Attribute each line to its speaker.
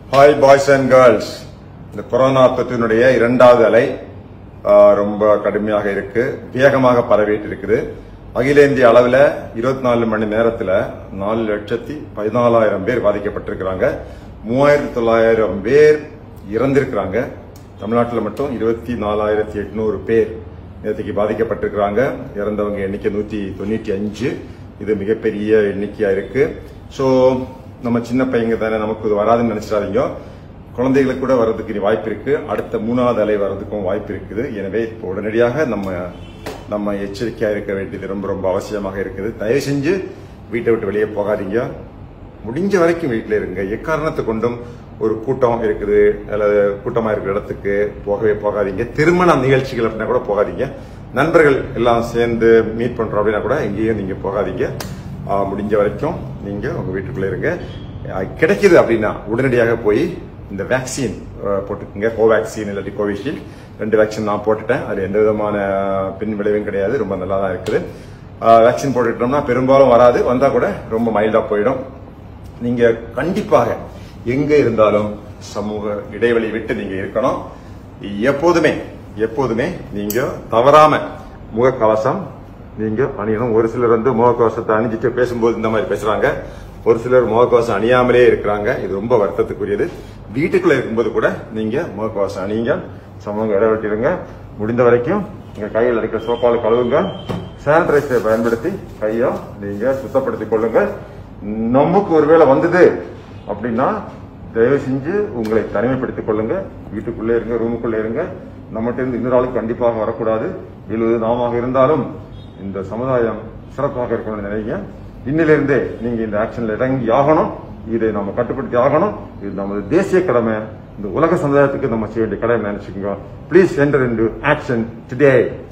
Speaker 1: hi boys and girls இந்த corona தொற்றினுடைய இரண்டாவது அலை ஆ, ரொம்ப கடுமையாக இருக்கு வேகமாக பரவிட்டு இருக்குது அகில இந்திய அளவில் இருபத்தி நாலு மணி நேரத்தில் நாலு லட்சத்தி பதினாலாயிரம் பேர் பாதிக்கப்பட்டிருக்கிறாங்க மூவாயிரத்தி தொள்ளாயிரம் பேர் இறந்திருக்கிறாங்க தமிழ்நாட்டில் மட்டும் இருபத்தி நாலாயிரத்தி எட்நூறு பேர் நேற்றுக்கு பாதிக்கப்பட்டிருக்கிறாங்க இறந்தவங்க எண்ணிக்கை நூத்தி தொண்ணூற்றி அஞ்சு இது மிகப்பெரிய எண்ணிக்கையா இருக்கு ஸோ நம்ம சின்ன பையங்க தானே நமக்கு இது வராதுன்னு நினைச்சிடாதீங்க குழந்தைகளுக்கு கூட வர்றதுக்கு இனி வாய்ப்பு இருக்கு அடுத்த மூணாவது அலை வர்றதுக்கும் வாய்ப்பு இருக்குது எனவே இப்போ உடனடியாக நம்ம நம்ம எச்சரிக்கையா இருக்க வேண்டியது ரொம்ப ரொம்ப அவசியமாக இருக்குது தயவு செஞ்சு வீட்டை விட்டு வெளியே போகாதீங்க முடிஞ்ச வரைக்கும் வீட்டில் இருங்க எக்காரணத்தை கொண்டும் ஒரு கூட்டம் இருக்குது அல்லது கூட்டமா இருக்கிற இடத்துக்கு போகவே போகாதீங்க திருமண நிகழ்ச்சிகள் அப்படின்னா கூட போகாதீங்க நண்பர்கள் எல்லாம் சேர்ந்து மீட் பண்றோம் அப்படின்னா கூட எங்கேயும் நீங்க போகாதீங்க ஆஹ், முடிஞ்ச வரைக்கும் நீங்க உங்க வீட்டுக்குள்ள இருங்க ஆஹ், கிடைக்குது அப்படின்னா உடனடியாக போய் இந்த வேக்சின் போட்டுக்கோங்க கோவேக்சின் இல்லாட்டி கோவிஷீல்டு ரெண்டு வேக்சின் நான் போட்டுட்டேன் அது எந்த விதமான பின் விளைவும் கிடையாது ரொம்ப நல்லா தான் இருக்குது வேக்சின் போட்டுட்டோம்னா பெரும்பாலும் வராது வந்தா கூட ரொம்ப மைல்டா போயிடும் நீங்க கண்டிப்பாக எங்க இருந்தாலும் சமூக இடைவெளி விட்டு நீங்க இருக்கணும் எப்போதுமே எப்போதுமே நீங்க தவறாம முகக்கவசம் நீங்க அணியணும் ஒரு சிலர் வந்து முகக்கவசத்தை அணிஞ்சிட்டு பேசும்போது இந்த மாதிரி பேசுறாங்க ஒரு சிலர் முகக்கவசம் அணியாமலே இருக்கிறாங்க இது ரொம்ப வருத்தத்துக்குரியது வீட்டுக்குள்ள இருக்கும்போது கூட நீங்க முகக்கவசம் அணியுங்க சமூக இடைவெளி இருங்க முடிந்த வரைக்கும் உங்க கையில் இருக்கிற சோப்பால் கழுவுங்க சானிடைசரை பயன்படுத்தி கையை நீங்க சுத்தப்படுத்திக் கொள்ளுங்க நமக்கு ஒருவேளை வந்தது அப்படின்னா தயவு செஞ்சு உங்களை தனிமைப்படுத்திக் கொள்ளுங்க வீட்டுக்குள்ளே இருங்க ரூமுக்குள்ளே இருங்க நம்மகிட்ட இருந்து இன்னொரு ஆளுக்கு கண்டிப்பாக வரக்கூடாது எழுபது நாமாக இருந்தாலும் இந்த சமுதாயம் சிறப்பாக இருக்கணும்னு நினைங்க இன்னிலிருந்தே நீங்க இந்த ஆக்ஷன்ல இறங்கி ஆகணும் இதை நம்ம கட்டுப்படுத்தி ஆகணும் இது நமது தேசிய கடமை இந்த உலக சமுதாயத்துக்கு நம்ம செய்ய வேண்டிய கடமை நினைச்சுக்கோங்க please enter in action today